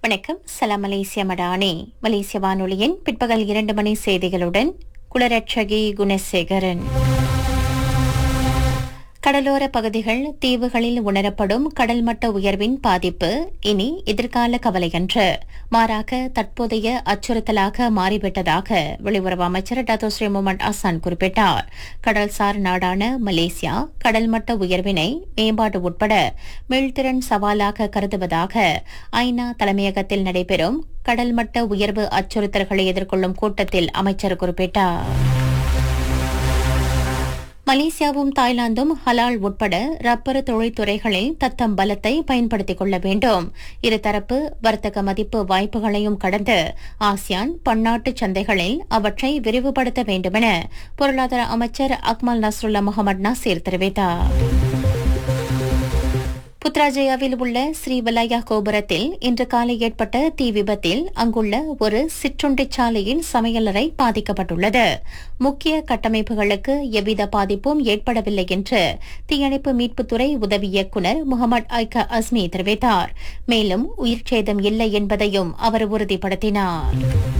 வணக்கம் சலாம் மலேசிய மடானி மலேசிய வானொலியின் பிற்பகல் இரண்டு மணி செய்திகளுடன் குலரட்சகி குணசேகரன் கடலோர பகுதிகள் தீவுகளில் உணரப்படும் கடல் மட்ட உயர்வின் பாதிப்பு இனி எதிர்கால கவலையன்று மாறாக தற்போதைய அச்சுறுத்தலாக மாறிவிட்டதாக வெளியுறவு அமைச்சர் டத்தோ ஸ்ரீ முகமது அசான் குறிப்பிட்டார் கடல்சார் நாடான மலேசியா கடல் மட்ட உயர்வினை மேம்பாடு உட்பட மீள்திறன் சவாலாக கருதுவதாக ஐநா தலைமையகத்தில் நடைபெறும் கடல் மட்ட உயர்வு அச்சுறுத்தல்களை எதிர்கொள்ளும் கூட்டத்தில் அமைச்சர் குறிப்பிட்டார் மலேசியாவும் தாய்லாந்தும் ஹலால் உட்பட ரப்பர் தொழில்துறைகளில் தத்தம் பலத்தை பயன்படுத்திக் கொள்ள வேண்டும் இருதரப்பு வர்த்தக மதிப்பு வாய்ப்புகளையும் கடந்து ஆசியான் பன்னாட்டு சந்தைகளில் அவற்றை விரிவுபடுத்த வேண்டுமென பொருளாதார அமைச்சர் அக்மல் நஸ்ருல்லா முகமது நாசீர் தெரிவித்தார் புத்ராஜயாவில் உள்ள ஸ்ரீவலயா கோபுரத்தில் இன்று காலை ஏற்பட்ட தீ விபத்தில் அங்குள்ள ஒரு சிற்றுண்டிச் சாலையின் சமையலறை பாதிக்கப்பட்டுள்ளது முக்கிய கட்டமைப்புகளுக்கு எவ்வித பாதிப்பும் ஏற்படவில்லை என்று தீயணைப்பு மீட்புத்துறை உதவி இயக்குநர் முகமது ஐக்க அஸ்மி தெரிவித்தார் மேலும் உயிர் சேதம் இல்லை என்பதையும் அவர் உறுதிப்படுத்தினார்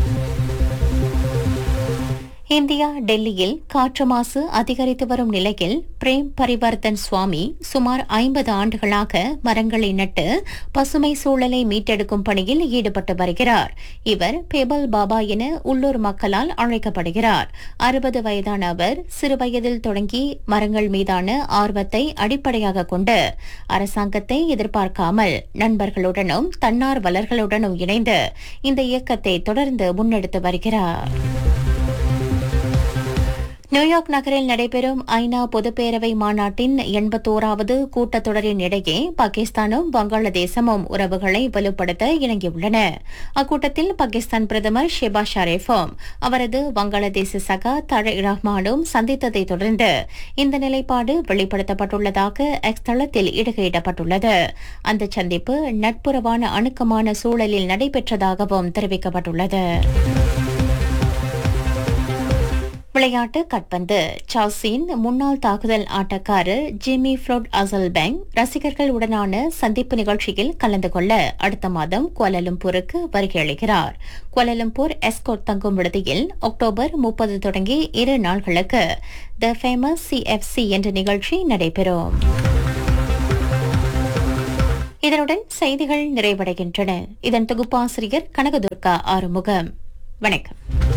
இந்தியா டெல்லியில் காற்று மாசு அதிகரித்து வரும் நிலையில் பிரேம் பரிவர்த்தன் சுவாமி சுமார் ஐம்பது ஆண்டுகளாக மரங்களை நட்டு பசுமை சூழலை மீட்டெடுக்கும் பணியில் ஈடுபட்டு வருகிறார் இவர் பேபல் பாபா என உள்ளூர் மக்களால் அழைக்கப்படுகிறார் அறுபது வயதான அவர் சிறுவயதில் தொடங்கி மரங்கள் மீதான ஆர்வத்தை அடிப்படையாக கொண்டு அரசாங்கத்தை எதிர்பார்க்காமல் நண்பர்களுடனும் தன்னார்வலர்களுடனும் இணைந்து இந்த இயக்கத்தை தொடர்ந்து முன்னெடுத்து வருகிறார் நியூயார்க் நகரில் நடைபெறும் ஐநா பொதுப்பேரவை மாநாட்டின் எண்பத்தோராவது கூட்டத்தொடரின் இடையே பாகிஸ்தானும் வங்காளதேசமும் உறவுகளை வலுப்படுத்த இணங்கியுள்ளன அக்கூட்டத்தில் பாகிஸ்தான் பிரதமர் ஷெபா ஷரீஃபும் அவரது வங்காளதேச சகா தழை ரஹ்மானும் சந்தித்ததை தொடர்ந்து இந்த நிலைப்பாடு வெளிப்படுத்தப்பட்டுள்ளதாக எக்ஸ் தளத்தில் இடுகையிடப்பட்டுள்ளது அந்த சந்திப்பு நட்புறவான அணுக்கமான சூழலில் நடைபெற்றதாகவும் தெரிவிக்கப்பட்டுள்ளது விளையாட்டு கட்பந்து சார்சின் முன்னாள் தாக்குதல் ஆட்டக்காரர் ஜிம்மி ஃப்ளோட் அசல்பேங் ரசிகர்கள் உடனான சந்திப்பு நிகழ்ச்சியில் கலந்து கொள்ள அடுத்த மாதம் கோலலம்பூருக்கு வருகை அளிக்கிறார் கோலலம்பூர் எஸ்கோட் தங்கும் விடுதியில் அக்டோபர் முப்பது தொடங்கி இரு நாள்களுக்கு த ஃபேமஸ் சிஎஃப்சி என்ற நிகழ்ச்சி நடைபெறும் இதனுடன் செய்திகள் நிறைவடைகின்றன இதன் தொகுப்பாசிரியர் கனகதுர்கா ஆறுமுகம் வணக்கம்